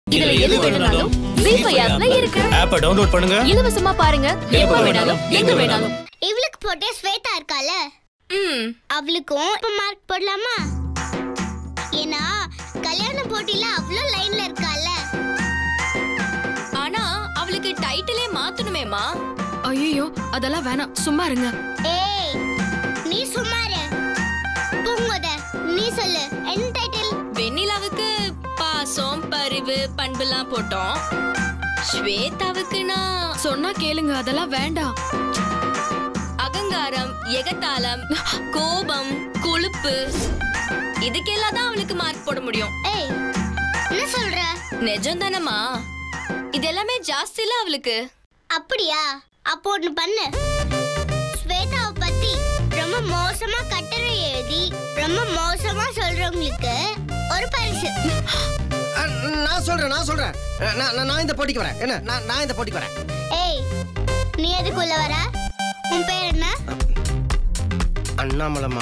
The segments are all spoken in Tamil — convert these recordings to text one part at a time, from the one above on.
இதுல எது வேணும்னாலும் ஜீஃபை ஆப்ல இருக்கு ஆப்பை டவுன்லோட் பண்ணுங்க இலவசமா பாருங்க எப்ப வேணாலும் எங்க வேணாலும் இவளுக்கு போட்டே ஸ்வேதா இருக்கால ம் அவளுக்கும் இப்ப மார்க் போடலாமா ஏன்னா கல்யாண போட்டியில அவ்வளோ லைன்ல இருக்கால ஆனா அவளுக்கு டைட்டிலே மாத்தணுமேமா ஐயோ அதெல்லாம் வேணாம் சும்மா இருங்க ஏய் நீ சும்மாரு பூங்கோத நீ சொல்லு என்ன டைட்டில் வெண்ணிலாவுக்கு பாசம் பரிவு பண்புலாம் போட்டோம் ஸ்வேதாவுக்கு நான் சொன்னா கேளுங்க அதெல்லாம் வேண்டாம் அகங்காரம் எகத்தாளம் கோபம் கொழுப்பு இதுக்கெல்லாம் தான் அவளுக்கு மார்க் போட முடியும் ஏய் என்ன சொல்ற நிஜம் தானம்மா இது எல்லாமே ஜாஸ்தி இல்ல அவளுக்கு அப்படியா அப்போ ஒண்ணு பண்ணு ஸ்வேதாவை பத்தி ரொம்ப மோசமா கட்டுரை எழுதி ரொம்ப மோசமா சொல்றவங்களுக்கு ஒரு பரிசு அஹ், நான் சொல்றேன் நான் சொல்றேன் அஹ், நான் நான் நான் இந்த போட்டிக்கு வரேன் என்ன நான் நான் இந்த போட்டிக்கு வரேன் ஏய் நீ எதுக்குள்ள வர உன் பேர் என்ன அண்ணாமலம்மா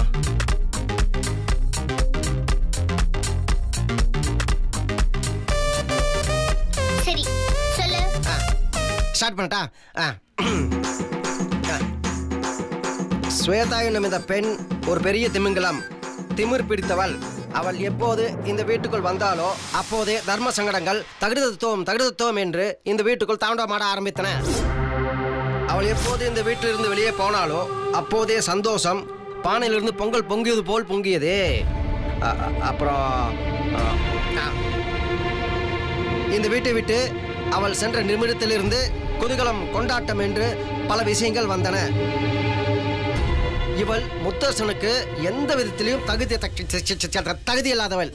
சரி சொல்லு ஸ்டார்ட் பண்ணட்டா ஆ. ஆ. ஸ்வேதா என்னும் இந்த பெண் ஒரு பெரிய திமிங்கலம் திமிர் பிடித்தவள் அவள் எப்போது இந்த வீட்டுக்குள் வந்தாலோ அப்போதே தர்ம சங்கடங்கள் தகுதித்துவம் தகுதித்துவம் என்று இந்த வீட்டுக்குள் தாண்டவமாட ஆரம்பித்தன அவள் எப்போது இந்த வீட்டிலிருந்து வெளியே போனாலோ அப்போதே சந்தோஷம் பானையிலிருந்து பொங்கல் பொங்கியது போல் பொங்கியதே அ- அ- அப்புறம் ஆ, ஆ. இந்த வீட்டை விட்டு அவள் சென்ற நிமிடத்திலிருந்து குதூகலம் கொண்டாட்டம் என்று பல விஷயங்கள் வந்தன இவள் முத்தரசனுக்கு எந்த விதத்திலையும் தகுதி தக்க- தகுதி இல்லாதவள்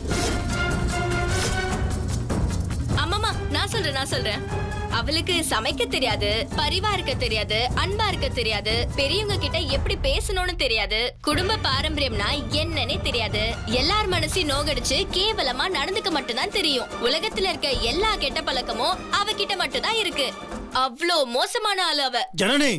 அம்மாமா நான் சொல்றேன் நான் சொல்றேன் அவளுக்கு சமைக்க தெரியாது பரிவா இருக்க தெரியாது அன்பா இருக்க தெரியாது பெரியவங்க கிட்ட எப்படி பேசணும்னு தெரியாது குடும்ப பாரம்பரியம்னா என்னன்னே தெரியாது எல்லார் மனசையும் நோகடிச்சு கேவலமா நடந்துக்க மட்டும்தான் தெரியும் உலகத்துல இருக்க எல்லா கெட்ட பழக்கமும் அவகிட்ட மட்டும்தான் இருக்கு அவ்ளோ மோசமான ஆளு அவ ஜனனி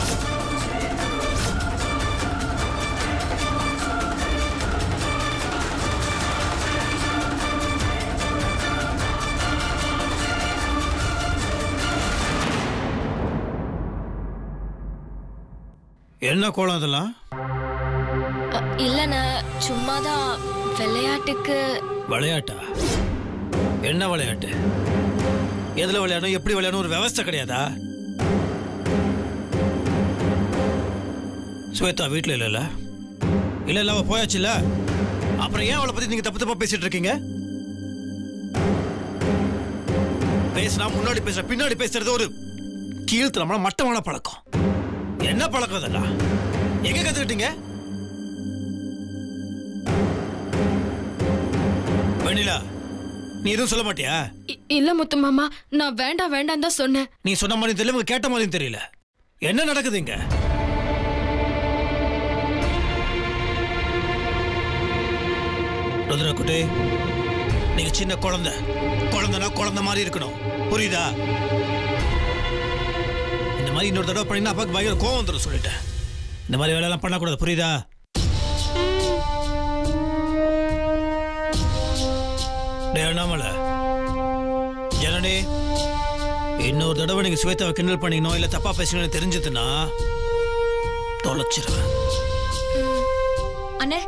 என்ன கோலம் இதெல்லாம் அ, இல்லண்ண சும்மாதான் விளையாட்டுக்கு விளையாட்டா என்ன விளையாட்டு எதுல விளையாடணும் எப்படி விளையாடணும் ஒரு விவஸ்தை கிடையாதா ஸ்வேதா வீட்ல இல்லைல்ல இல்ல இல்ல அவ போயாச்சுல்ல அப்புறம் ஏன் அவளை பத்தி நீங்க தப்பு தப்பா பேசிட்டு இருக்கீங்க பேசினா முன்னாடி பேசுற பின்னாடி பேசுறது ஒரு கீழ்த்தனமான மட்டமான பழக்கம் என்ன பழக்கம் இதெல்லாம் எங்க கத்துக்கிட்டீங்க வெண்ணிலா நீ எதுவும் சொல்ல மாட்டியா இ- இல்ல முத்து மாமா நான் வேண்டாம் வேண்டாம் தான் சொன்னேன் நீ சொன்ன மாதிரி தெரியல உங்க கேட்ட மாதிரியும் தெரியல என்ன நடக்குது இங்க ருத்ரகுட்டி நீங்க சின்ன குழந்தை குழந்தைனா குழந்தை மாதிரி இருக்கணும் புரியுதா இந்த மாதிரி இன்னொரு தடவை பண்ணினா அப்பாவுக்கு பயங்கர கோவம் வந்துடும் சொல்லிட்டேன் இந்த மாதிரி வேலையெல்லாம் பண்ணக்கூடாது புரியுதா டேய் அண்ணாமலை ஜனனி இன்னொரு தடவை நீங்க ஸ்வேதாவை கிண்டல் பண்ணீங்கனோ இல்ல தப்பா பேசுனீங்கன்னு தெரிஞ்சதுன்னா தொலைச்சிருவேன் அண்ணே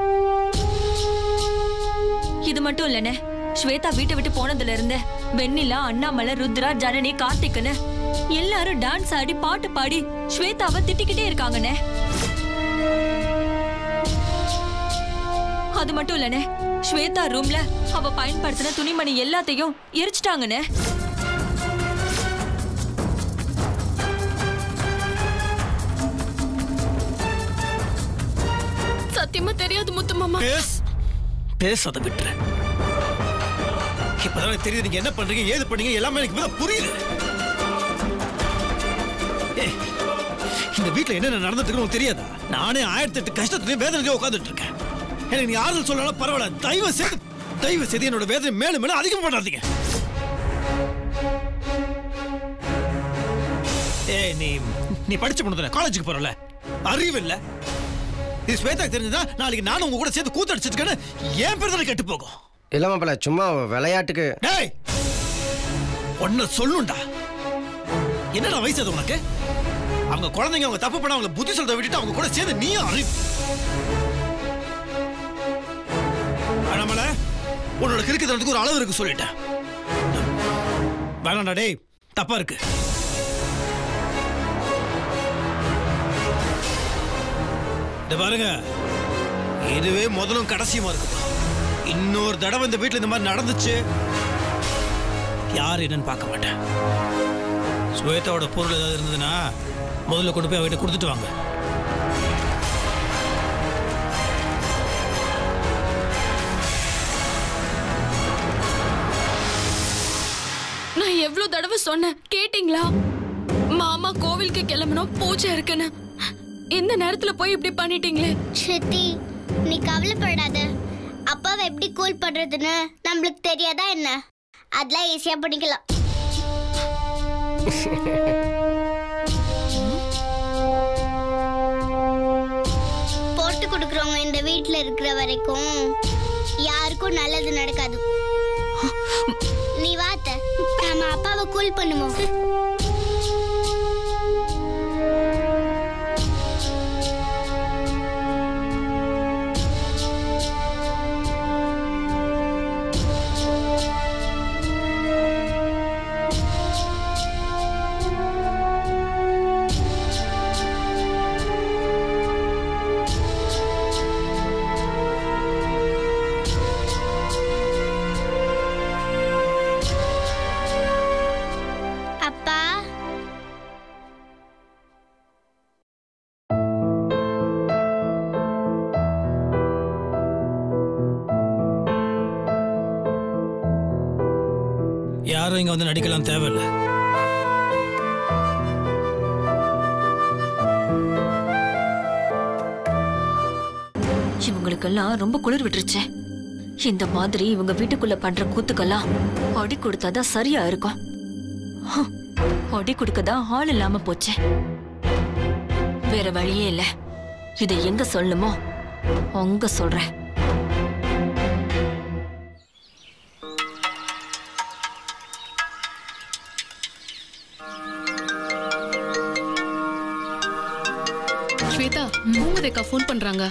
இது மட்டும் இல்லனே ஸ்வேதா வீட்டை விட்டு போனதுல இருந்து வெண்ணிலா அண்ணாமலை ருத்ரா ஜனனி கார்த்திக்னு எல்லாரும் டான்ஸ் ஆடி பாட்டு பாடி ஸ்வேதாவை திட்டிக்கிட்டே இருக்காங்கண்ணே அது மட்டும் இல்லனே ஸ்வேதா ரூம்ல அவ பயன்படுத்தின துணிமணி எல்லாத்தையும் எரிச்சிட்டாங்கண்ணே சத்தியமா தெரியாது முத்து மாமா பேஸ் பேசாத விட்டுறேன் இப்பதான் எனக்கு தெரியுது நீங்க என்ன பண்றீங்க ஏது பண்றீங்க எல்லாமே எனக்கு இப்பதான் புரியுது ஏய், இந்த வீட்ல என்னென்ன நடந்துட்டு இருக்குன்னு உனக்கு தெரியாதா நானே ஆயிரத்தி எட்டு கஷ்டத்துலயும் வேதனையிலே உட்காந்துட்டு இருக்கேன் எனக்கு நீ ஆறுதல் சொல்லலாம் பரவாயில்ல தயவு செய்து தயவு செய்து என்னோட வேதனை மேலும் மேலும் அதிகம் பண்ணாதீங்க ஏய் நீ நீ படிச்ச பொண்ணு தானே காலேஜுக்கு போறல அறிவு இல்ல இது ஸ்வேதாக்கு தெரிஞ்சதா நாளைக்கு நானும் உங்க கூட சேர்ந்து கூத்தடிச்சிருக்கேன்னு என் பேர் தானே கெட்டு போகும் இல்லாம பல சும்மா விளையாட்டுக்கு டேய் ஒன்ன சொல்லணும்டா என்னடா வயசு அது உனக்கு அவங்க குழந்தைங்க அவங்க தப்பு பண்ண அவங்கள புத்தி சொல்றத விட்டுட்டு அவங்க கூட சேர்ந்து நீயும் அறி அண்ணாமலை உன்னோட கிறுக்குத்தனத்துக்கு ஒரு அளவு இருக்கு சொல்லிட்டேன் வேணாம்டா டேய் தப்பா இருக்கு இத பாருங்க இதுவே முதலும் கடைசியுமா இருக்கு இன்னொரு தடவை இந்த வீட்டுல இந்த மாதிரி நடந்துச்சு யார் என்னன்னு பார்க்க மாட்டேன் ஸ்வேதாவோட பொருள் ஏதாவது இருந்ததுன்னா முதல்ல கொண்டு போய் அவகிட்ட கொடுத்துட்டு வாங்க நான் எவ்வளவு தடவை சொன்னேன் கேட்டிங்களா மாமா கோவிலுக்கு கிளம்பணும் பூஜை இருக்குன்னு இந்த நேரத்துல போய் இப்படி பண்ணிட்டீங்களே ஸ்ருதி நீ கவலைப்படாத அப்பாவை எப்படி கூல் பண்றதுன்னு நம்மளுக்கு தெரியாதா என்ன அதெல்லாம் ஈஸியா பண்ணிக்கலாம் போட்டு கொடுக்குறவங்க இந்த வீட்ல இருக்கிற வரைக்கும் யாருக்கும் நல்லது நடக்காது நீ வாத்த நம்ம அப்பாவை கூல் பண்ணுவோம் அப்பா யாரும் இங்க வந்து நடிக்கலாம் தேவையில்லை இவங்களுக்கெல்லாம் ரொம்ப குளிர் விட்டுருச்சு இந்த மாதிரி இவங்க வீட்டுக்குள்ள பண்ற கூத்துக்கெல்லாம் அடி கொடுத்தாதான் சரியா இருக்கும் ஹம், அடி கொடுக்கதான் ஆள் இல்லாம போச்சு வேற வழியே இல்ல இதை எங்க சொல்லணுமோ அங்க சொல்றேன் ஸ்வேதா பூமதேக்கா ஃபோன் பண்றாங்க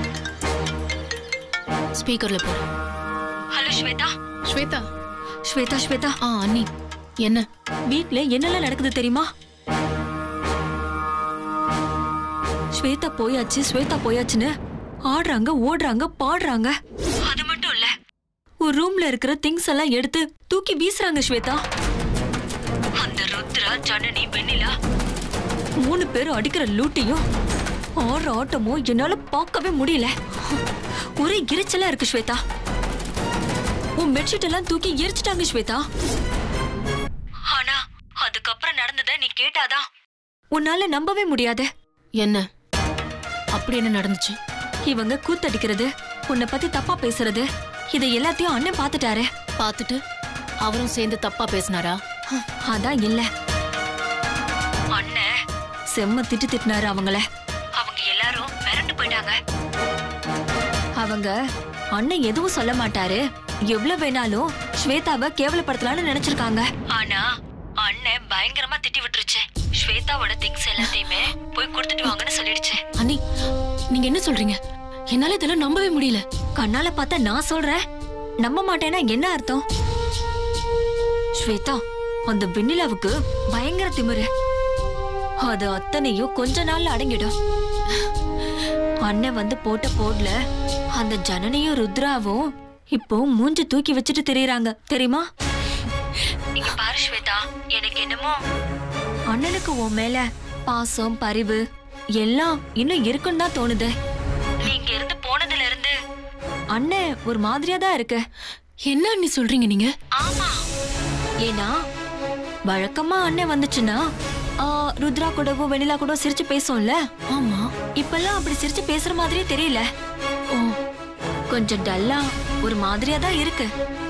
ஸ்பீக்கர்ல போடு ஹலோ ஸ்வேதா ஸ்வேதா ஸ்வேதா ஸ்வேதா ஆ அண்ணி என்ன வீட்ல என்னெல்லாம் நடக்குது தெரியுமா ஸ்வேதா போயாச்சு ஸ்வேதா போயாச்சுன்னு ஆடுறாங்க ஓடுறாங்க பாடுறாங்க அது மட்டும் இல்ல ஒரு ரூம்ல இருக்கிற திங்ஸ் எல்லாம் எடுத்து தூக்கி வீசுறாங்க ஸ்வேதா அந்த ருத்ரா ஜனனி வெண்ணிலா மூணு பேரும் அடிக்கிற லூட்டியும் ஆடுற ஆட்டமும் என்னால பார்க்கவே முடியல ஒரே இறைச்சலா இருக்கு ஸ்வேதா உன் பெட்ஷீட் எல்லாம் தூக்கி எரிச்சிட்டாங்க ஸ்வேதா ஆனா அதுக்கப்புறம் நடந்ததை நீ கேட்டாதான் உன்னால நம்பவே முடியாது என்ன அப்படி என்ன நடந்துச்சு இவங்க கூத்தடிக்கிறது உன்னை பத்தி தப்பா பேசுறது இதை எல்லாத்தையும் அண்ணன் பாத்துட்டாரு பார்த்துட்டு அவரும் சேர்ந்து தப்பா பேசினாரா அதான் இல்ல அண்ணன் செம்ம திட்டு திட்டினாரு அவங்கள அவங்க எல்லாரும் மிரண்டு போயிட்டாங்க அவங்க அண்ணன் எதுவும் சொல்ல மாட்டாரு எவ்வளவு வேணாலும் ஸ்வேதாவை கேவலப்படுத்தலாம்னு நினைச்சிருக்காங்க ஆனா அண்ணன் பயங்கரமா திட்டி விட்டுருச்சு ஸ்வேதாவோட திங்ஸ் எல்லாத்தையுமே போய் கொடுத்துட்டு வாங்கன்னு சொல்லிடுச்சு அண்ணி நீங்க என்ன சொல்றீங்க என்னால இதெல்லாம் நம்பவே முடியல கண்ணால பார்த்தா நான் சொல்றேன் நம்ப மாட்டேன்னா என்ன அர்த்தம் ஸ்வேதா அந்த வெண்ணிலாவுக்கு பயங்கர திமிரு அது அத்தனையும் கொஞ்ச நாள்ல அடங்கிடும் அண்ணன் வந்து போட்ட போட்ல அந்த ஜனனியும் ருத்ராவும் இப்போ மூஞ்சி தூக்கி வச்சுட்டு திரியறாங்க தெரியுமா இங்க பாரு ஸ்வேதா எனக்கு என்னமோ அண்ணனுக்கு உன் மேல பாசம் பரிவு எல்லாம் இன்னும் இருக்குன்னு தான் தோணுது நீங்க இருந்து போனதுல இருந்து அண்ணன் ஒரு மாதிரியா தான் இருக்கு என்ன அண்ணி சொல்றீங்க நீங்க ஆமா ஏன்னா வழக்கமா அண்ணன் வந்துச்சுன்னா ஆ, ருத்ரா கூடவோ வெண்ணிலா கூட சிரிச்சு பேசும்ல ஆமா இப்பெல்லாம் அப்படி சிரிச்சு பேசுற மாதிரியே தெரியல ஓ கொஞ்சம் டல்லா ஒரு மாதிரியா தான் இருக்கு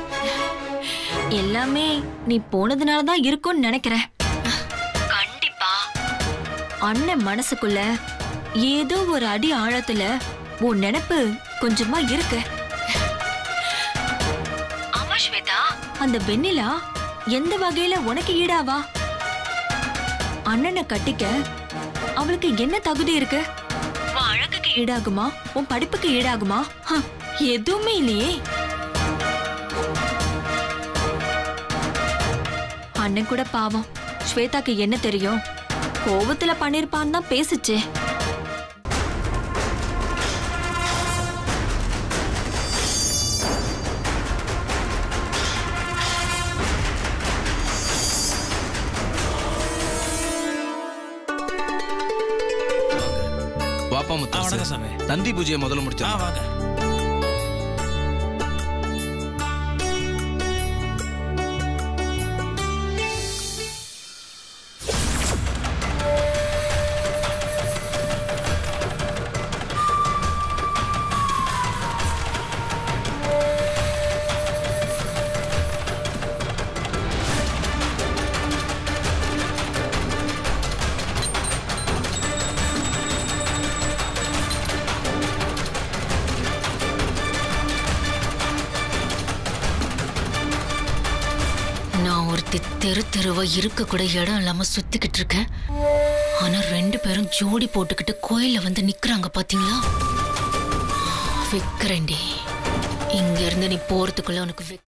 எல்லாமே நீ போனதுனால தான் இருக்கும்னு நினைக்கிறேன் கண்டிப்பா அண்ணன் மனசுக்குள்ள ஏதோ ஒரு அடி ஆழத்துல உன் நினைப்பு கொஞ்சமா இருக்கு ஆமா ஸ்வேதா அந்த வெண்ணிலா எந்த வகையில உனக்கு ஈடாவா அண்ணனை கட்டிக்க அவளுக்கு என்ன தகுதி இருக்கு உன் அழகுக்கு ஈடாகுமா உன் படிப்புக்கு ஈடாகுமா ஹ, எதுவுமே இல்லையே அண்ணன் கூட பாவம் ஸ்வேதாக்கு என்ன தெரியும் கோவத்துல பண்ணிருப்பான்னு தான் பேசுச்சே வாப்பா ஆ, வணக்கம் முத்து சாமி. நந்தி பூஜையை முதல்ல ஆ முடிச்சோம் வாங்க நான் ஒருத்தி தெரு தெருவா இருக்க கூட இடம் இல்லாம சுத்திக்கிட்டு இருக்கேன் ஆனா ரெண்டு பேரும் ஜோடி போட்டுக்கிட்டு கோயில்ல வந்து நிக்கிறாங்க பாத்தீங்களா விக்கிறேன்டி இங்க இருந்து நீ போறதுக்குள்ள உனக்கு வெ-